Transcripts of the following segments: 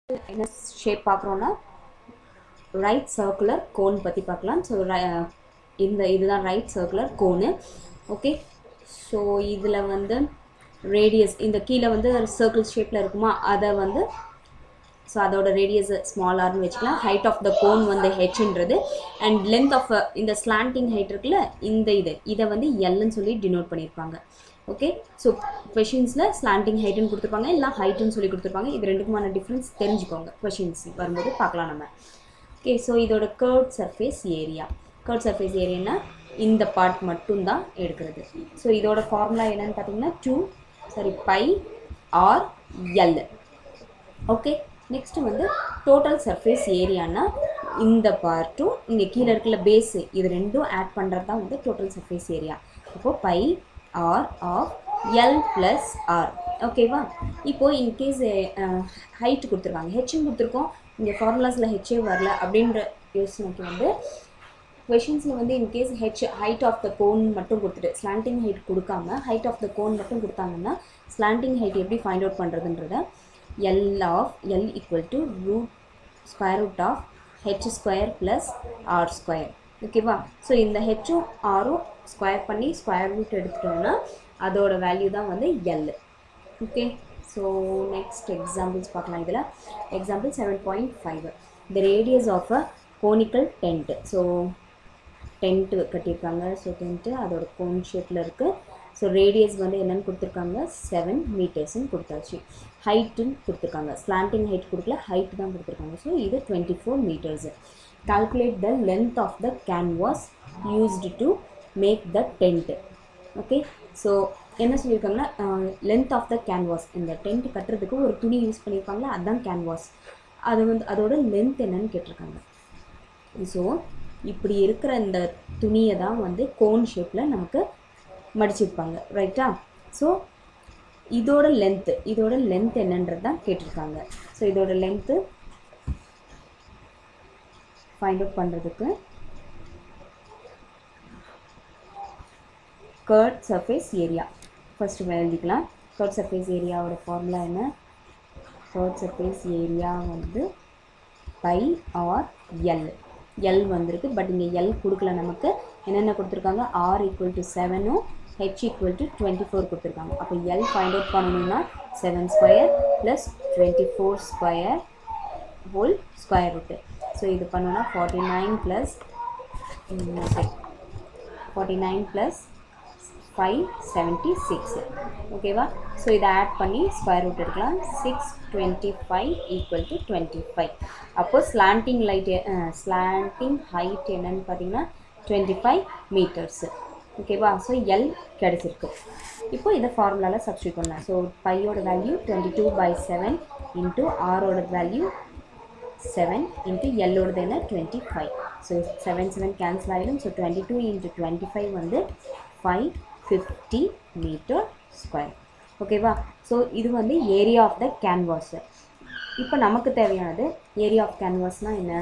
என்ன ஷேப் பார்க்குறோன்னா right circular cone பற்றி பார்க்கலாம் ஸோ இந்த இதுதான் right circular cone okay so இதில் வந்து ரேடியஸ் இந்த கீழே வந்து சர்க்கிள் ஷேப்பில் இருக்குமா அதை வந்து ஸோ அதோட ரேடியஸ் ஸ்மாலார்னு வச்சுக்கலாம் ஹைட் ஆஃப் த கோன் வந்து ஹெச்ன்றது அண்ட் லென்த் ஆஃப் இந்த ஸ்லாண்டிங் ஹைட் இருக்குல்ல இந்த இது இதை வந்து எல்னு சொல்லி டினோட் பண்ணியிருப்பாங்க ஓகே ஸோ கொஷின்ஸில் ஸ்லாண்டிங் ஹைட்டுன்னு கொடுத்துருப்பாங்க இல்லை ஹைட்டுன்னு சொல்லி கொடுத்துருப்பாங்க இது ரெண்டுக்குமான டிஃப்ரென்ஸ் தெரிஞ்சுக்கோங்க கொஷின்ஸ் வரும்போது பார்க்கலாம் நம்ம ஓகே ஸோ இதோட curved surface area curved surface ஏரியானா இந்த பார்ட் மட்டும்தான் எடுக்கிறது ஸோ இதோட ஃபார்முலா என்னன்னு பார்த்தீங்கன்னா two sorry pi R L okay next வந்து டோட்டல் சர்ஃபேஸ் ஏரியானா இந்த பார்ட்டும் இங்கே கீழே இருக்கிற பேஸு இது ரெண்டும் ஆட் பண்ணுறது தான் வந்து டோட்டல் சர்ஃபேஸ் ஏரியா அப்போது pi R of L plus R ஓகேவா இப்போது இன்கேஸ் ஹைட் கொடுத்துருக்காங்க ஹெச்னு கொடுத்துருக்கோம் இங்கே ஃபார்முலாஸில் ஹெச்சே வரல அப்படின்ற யோசனைக்கு வந்து கொஷின்ஸில் வந்து in case H height of the cone மட்டும் கொடுத்துட்டு ஸ்லாண்டிங் ஹைட் கொடுக்காம ஹைட் ஆஃப் த கோன் மட்டும் கொடுத்தாங்கன்னா ஸ்லாண்டிங் ஹைட் எப்படி ஃபைண்ட் அவுட் பண்ணுறதுன்றத L of L equal to root square root of H square plus R square ஓகேவா ஸோ இந்த ஹெச்சும் ஆரும் ஸ்கொயர் பண்ணி ஸ்கொயர் ரூட் எடுத்துட்டோம்னா அதோட வேல்யூ தான் வந்து L okay so next examples பார்க்கலாம் இதில் example seven point five the radius of a conical tent so tent கட்டியிருக்காங்க ஸோ டென்ட்டு அதோட கோன் ஷேப்பில் இருக்குது ஸோ ரேடியஸ் வந்து என்னென்னு கொடுத்துருக்காங்க செவன் மீட்டர்ஸ்னு கொடுத்தாச்சு ஹைட்டுன்னு கொடுத்துருக்காங்க ஸ்லாண்டிங் ஹைட் கொடுக்கல ஹைட் தான் கொடுத்துருக்காங்க ஸோ இது twenty four meters calculate the length of the canvas used to make the tent okay so என்ன சொல்லியிருக்காங்கன்னா லென்த் ஆஃப் த கேன்வாஸ் இந்த டென்ட் கட்டுறதுக்கு ஒரு துணி யூஸ் பண்ணியிருக்காங்களா அதுதான் கேன்வாஸ் அது வந்து அதோட லென்த் என்னன்னு கேட்டிருக்காங்க ஸோ இப்படி இருக்கிற இந்த துணியை தான் வந்து கோன் ஷேப்பில் நமக்கு மடிச்சிருப்பாங்க ரைட்டா ஸோ இதோட லென்த்து இதோட லென்த் என்னன்றது தான் கேட்டிருக்காங்க ஸோ இதோட லென்த்து ஃபைண்ட் அவுட் பண்ணுறதுக்கு கர்ட் சர்ஃபேஸ் ஏரியா ஃபஸ்ட்டு எழுதிக்கலாம் கர்ட் சர்ஃபேஸ் ஏரியாவோட ஃபார்முலா என்ன கர்ட் சர்ஃபேஸ் ஏரியா வந்து பை ஆர் எல் எல் வந்திருக்கு பட் இங்கே எல் கொடுக்கல நமக்கு என்னென்ன கொடுத்துருக்காங்க ஆர் ஈக்குவல் டு செவனும் H equal to twenty four கொடுத்துருக்காங்க அப்போ எல் ஃபைண்ட் அவுட் பண்ணணும்னா seven square plus twenty four square whole square root so இது பண்ணோன்னா forty nine plus forty nine plus five seventy six ஓகேவா ஸோ இதை add பண்ணி square root எடுக்கலாம் six twenty five equal to twenty five அப்போது slanting light slanting height என்னன்னு பார்த்தீங்கன்னா twenty five meters ஓகேவா ஸோ எல் கிடச்சிருக்கு இப்போ இதை ஃபார்முலாவில் சப்ஸ்டியூட் பண்ணலாம் ஸோ பையோட value twenty two by seven into ஆரோட வேல்யூ செவன் இன்ட்டு எல்லோடது என்ன twenty five so seven seven cancel ஆகிடும் so twenty two into twenty five வந்து ஃபைவ் ஃபிஃப்டி மீட்டர் ஸ்கொயர் ஓகேவா ஸோ இது வந்து ஏரியா ஆஃப் த கேன்வாஸு இப்போ நமக்கு தேவையானது ஏரியா ஆஃப் கேன்வாஸ்னால் என்ன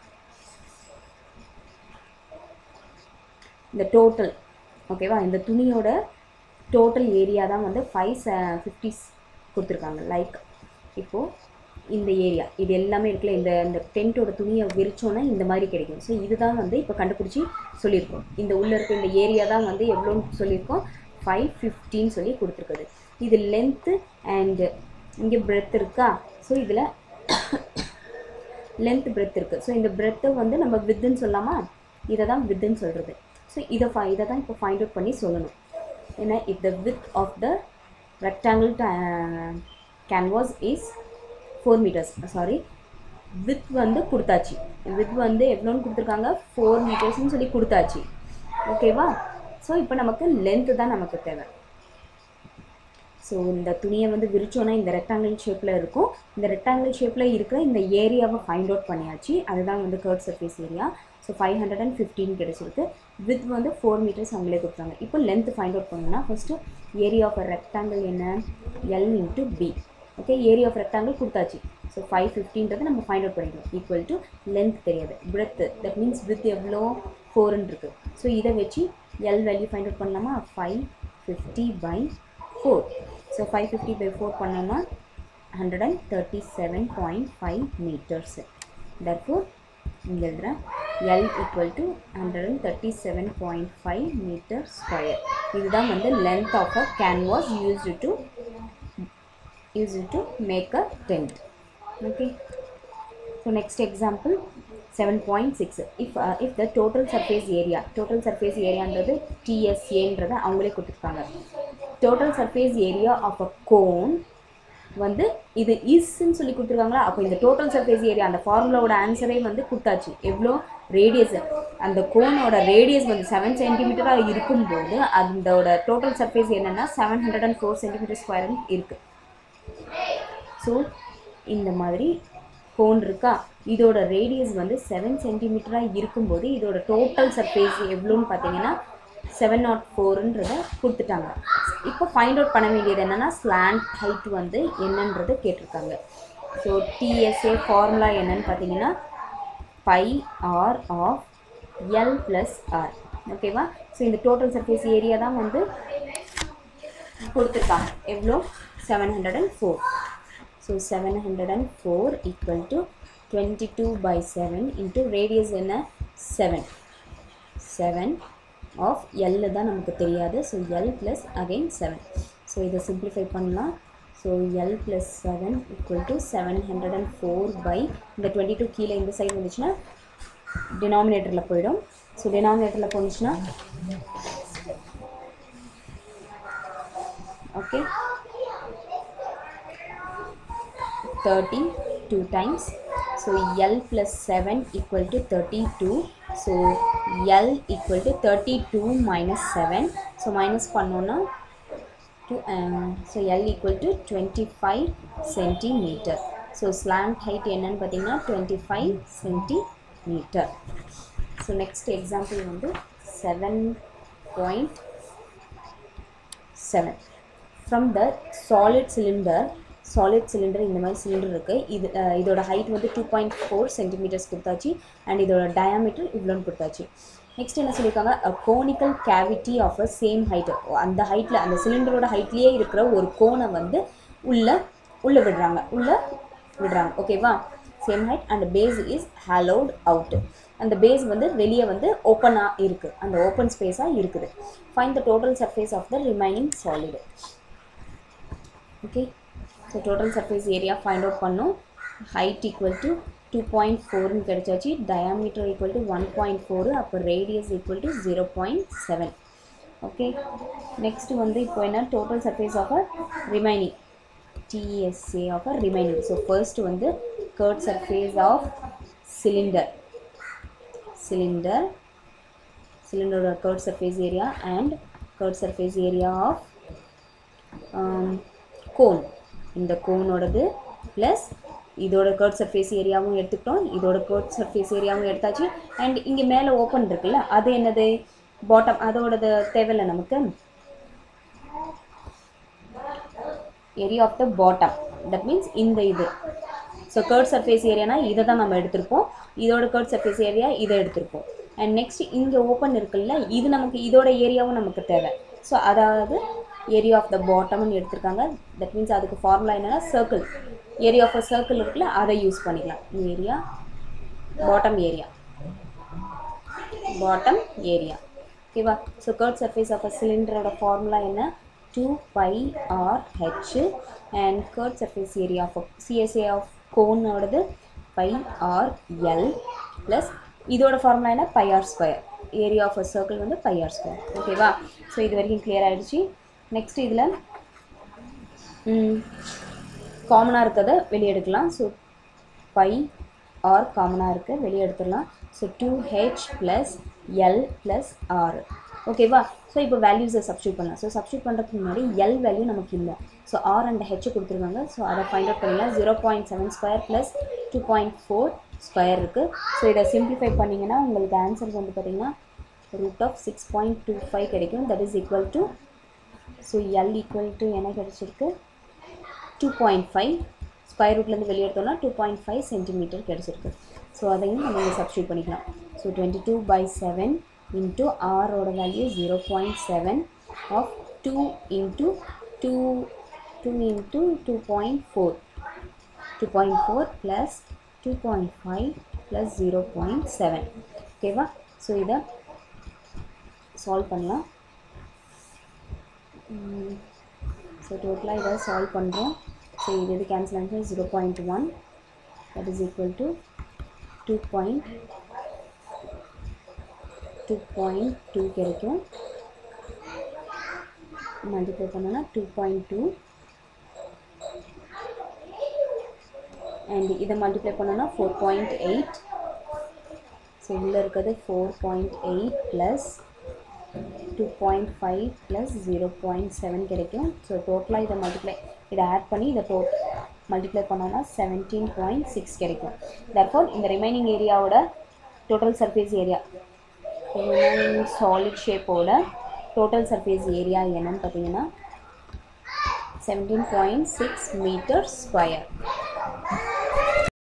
இந்த டோட்டல் ஓகேவா இந்த துணியோட டோட்டல் ஏரியா தான் வந்து ஃபைவ் ஃபிஃப்டிஸ் கொடுத்துருக்காங்க லைக் இப்போது இந்த ஏரியா இது எல்லாமே இருக்குல்ல இந்த இந்த டென்ட்டோட துணியை விரிச்சோன்னா இந்த மாதிரி கிடைக்கும் ஸோ இதுதான் வந்து இப்போ கண்டுபிடிச்சி சொல்லியிருக்கோம் இந்த உள்ளே இருக்க இந்த ஏரியா தான் வந்து எவ்வளோன்னு சொல்லியிருக்கோம் ஃபைவ் ஃபிஃப்டின்னு சொல்லி கொடுத்துருக்குது இது லென்த்து அண்டு இங்கே பிரெத் இருக்கா ஸோ இதில் லென்த் பிரெத் இருக்குது ஸோ இந்த பிரெத்தை வந்து நம்ம வித்துன்னு சொல்லாமா இதை தான் வித்துன்னு சொல்கிறது ஸோ இதை ஃபை இதை தான் இப்போ ஃபைண்ட் அவுட் பண்ணி சொல்லணும் ஏன்னா if the width of the rectangle canvas is four metres sorry width வந்து கொடுத்தாச்சு வித் வந்து எவ்வளோன்னு கொடுத்துருக்காங்க ஃபோர் மீட்டர்ஸ்னு சொல்லி கொடுத்தாச்சு ஓகேவா ஸோ இப்போ நமக்கு லென்த்து தான் நமக்கு தேவை ஸோ இந்த துணியை வந்து விரிச்சோன்னா இந்த ரெக்டாங்கிள் ஷேப்பில் இருக்கும் இந்த ரெக்டாங்கிள் ஷேப்பில் இருக்கிற இந்த ஏரியாவை ஃபைண்ட் அவுட் பண்ணியாச்சு அதுதான் வந்து curved surface area so five hundred and fifteen கிடச்சிருக்கு வித் வந்து ஃபோர் மீட்டர்ஸ் அவங்களே கொடுத்தாங்க இப்போ லென்த் ஃபைண்ட் அவுட் பண்ணணும்னா first area of a rectangle என்ன L into B okay area of rectangle கொடுத்தாச்சு ஸோ ஃபைவ் ஃபிஃப்டின்றது நம்ம ஃபைண்ட் அவுட் பண்ணிடுவோம் ஈக்குவல் டு லென்த் தெரியாது பிரெத்து தட் மீன்ஸ் வித் எவ்வளோ ஃபோர்னு இருக்குது ஸோ இதை வச்சு எல் வேல்யூ ஃபைண்ட் அவுட் பண்ணலாமா five fifty by four so five fifty by four பண்ணோம்னா 137.5 meters therefore இங்க எழுதுறேன் L equal to 137.5 meter square இதுதான் வந்து length of a canvas used to used to make a tent okay so next example 7.6 if uh, if the total surface area total surface area ன்றது TSA ன்றதை அவங்களே கொடுத்துருக்காங்க total surface area of a cone வந்து இது இஸ்ன்னு சொல்லி கொடுத்துருக்காங்களா அப்போ இந்த total surface area அந்த ஃபார்முலாவோட ஆன்சரே வந்து கொடுத்தாச்சு எவ்வளோ ரேடியஸ் அந்த கோனோட ரேடியஸ் வந்து செவன் சென்டிமீட்டராக இருக்கும்போது அதோட டோட்டல் சர்ஃபேஸ் என்னென்னா seven hundred and four centimetre ஸ்கொயர்னு இருக்குது ஸோ இந்த மாதிரி கோன் இருக்கா இதோட ரேடியஸ் வந்து செவன் சென்டிமீட்டராக இருக்கும்போது இதோட டோட்டல் சர்ஃபேஸ் எவ்வளோன்னு பார்த்தீங்கன்னா செவன் நாட் ஃபோருன்றதை கொடுத்துட்டாங்க இப்போ ஃபைண்ட் அவுட் பண்ண வேண்டியது என்னென்னா ஸ்லாண்ட் ஹைட் வந்து என்னன்றதை கேட்டிருக்காங்க ஸோ டிஎஸ்ஏ ஃபார்முலா என்னன்னு பார்த்தீங்கன்னா pi R of L plus R ஓகேவா ஸோ இந்த டோட்டல் சர்ஃபேஸ் ஏரியா தான் வந்து கொடுத்துருக்காங்க எவ்வளோ seven hundred and four so seven hundred and four equal to twenty two by seven into radius என்ன செவன் செவன் ஆஃப் எல் தான் நமக்கு தெரியாது so L plus again seven so இதை சிம்பிளிஃபை பண்ணலாம் so L plus seven equal to seven hundred and four by இந்த twenty two கீழே இந்த side வந்துச்சுன்னா டினாமினேட்டரில் போயிடும் ஸோ டினாமினேட்டரில் போணுச்சுன்னா okay thirty two times so L plus seven equal to thirty two so L equal to thirty two minus seven so minus பண்ணோன்னா two so L equal to twenty five centimetre so slant height என்னன்னு பார்த்தீங்கன்னா twenty five centimetre so next example வந்து seven point seven from the solid cylinder solid cylinder இந்த மாதிரி cylinder இருக்குது இது ah, இதோட height வந்து டூ பாயிண்ட் ஃபோர் சென்டிமீட்டர்ஸ் கொடுத்தாச்சு அண்ட் இதோட டயாமீட்டர் இவ்வளோன்னு கொடுத்தாச்சு நெக்ஸ்ட் என்ன சொல்லியிருக்காங்க a conical cavity of a same height அந்த ஹைட்டில் அந்த சிலிண்டரோட ஹைட்லேயே இருக்கிற ஒரு கோனை வந்து உள்ள உள்ள விடுறாங்க உள்ள விடுறாங்க ஓகேவா same height and base is hollowed out அந்த பேஸ் வந்து வெளியே வந்து ஓப்பனாக இருக்குது அந்த ஓப்பன் ஸ்பேஸாக இருக்குது find the total surface of the remaining solid okay so total surface area find out பண்ணோம் height equal to two point ஃபோர்னு கிடச்சாச்சு diameter equal to one point four அப்போ radius equal to zero point seven okay next வந்து இப்போ என்ன total surface of a remaining TSA of a remaining so first வந்து curved surface of cylinder cylinder சிலிண்டரோட curved surface area and curved surface area of cone இந்த கோனோடது plus இதோட curved surface ஏரியாவும் எடுத்துக்கிட்டோம் இதோட கர்ட் சர்ஃபேஸ் ஏரியாவும் எடுத்தாச்சு அண்ட் இங்கே மேலே ஓப்பன் இருக்குல்ல அது என்னது பாட்டம் அதோடது தேவையில்லை நமக்கு area of the bottom that means இந்த இது ஸோ கர்ட் சர்ஃபேஸ் ஏரியானா இதை தான் நம்ம எடுத்திருப்போம் இதோட கர்ட் சர்ஃபேஸ் ஏரியா இதை எடுத்திருப்போம் அண்ட் நெக்ஸ்ட் இங்கே ஓப்பன் இருக்குல்ல இது நமக்கு இதோட ஏரியாவும் நமக்கு தேவை ஸோ அதாவது ஏரியா ஆஃப் த பாட்டம்னு எடுத்திருக்காங்க தட் மீன்ஸ் அதுக்கு ஃபார்முலா என்னன்னா circle area of a circle இருக்குல்ல அதை யூஸ் பண்ணிக்கலாம் area bottom area bottom area ஓகேவா so curved surface of a சிலிண்டரோட ஃபார்முலா என்ன two pi R H and curved surface area of CSA of கோனோடது pi R L plus இதோட formula என்ன pi R square area of a circle வந்து pi R square ஓகேவா so இது வரைக்கும் clear ஆயிடுச்சு நெக்ஸ்ட் இதில் காமனாக இருக்கிறத வெளியே எடுக்கலாம் ஸோ பை ஆர் காமனாக இருக்குது வெளியே எடுத்துடலாம் so two H plus L plus R ஓகேவா ஸோ இப்போ வேல்யூஸை சப்ஸ்டியூட் பண்ணலாம் ஸோ சப்ஸ்டியூட் பண்ணுறதுக்கு முன்னாடி எல் வேல்யூ நமக்கு இல்லை ஸோ ஆர் அண்ட் ஹெச் கொடுத்துருக்காங்க ஸோ அதை ஃபைண்ட் அவுட் பண்ணிடலாம் zero point seven square plus two point four square இருக்குது ஸோ இதை சிம்பிளிஃபை பண்ணிங்கன்னா உங்களுக்கு ஆன்சர் வந்து பார்த்தீங்கன்னா root of six point two five கிடைக்கும் that is equal to so L equal to என்ன கிடைச்சிருக்கு டூ பாயிண்ட் ஃபைவ் ஸ்கொயர் ரூட்லேருந்து வெளியே எடுத்தோம்னா டூ பாயிண்ட் ஃபைவ் சென்டிமீட்டர் கிடச்சிருக்கு ஸோ அதையும் நம்ம இங்கே சப்ஸ்டியூட் பண்ணிக்கலாம் so twenty two by seven into ஆரோட value zero point seven of two into two two into two point four two point four plus two point five plus zero point seven ஓகேவா so இதை solve பண்ணலாம் so டோட்டலாக இதை solve பண்ணுறோம் so இது இது cancel ஆச்சு zero point one that is equal to two point two point two கிடைக்கும் மல்டிப்ளை பண்ணோன்னா டூ பாயிண்ட் டூ அண்ட் இதை மல்டிப்ளை பண்ணோன்னா ஃபோர் பாயிண்ட் எயிட் ஸோ உள்ளே இருக்கிறது four point eight plus two point five plus zero point seven கிடைக்கும் so டோட்டலாக இதை multiply இதை ஆட் பண்ணி இதை டோட் மல்டிப்ளை பண்ணோன்னா செவன்டீன் பாயிண்ட் சிக்ஸ் கிடைக்கும் தர்ஃபோர் இந்த ரிமைனிங் ஏரியாவோட total surface area remaining solid ஷேப்போட டோட்டல் சர்ஃபேஸ் ஏரியா என்னன்னு பார்த்தீங்கன்னா seventeen point six metre square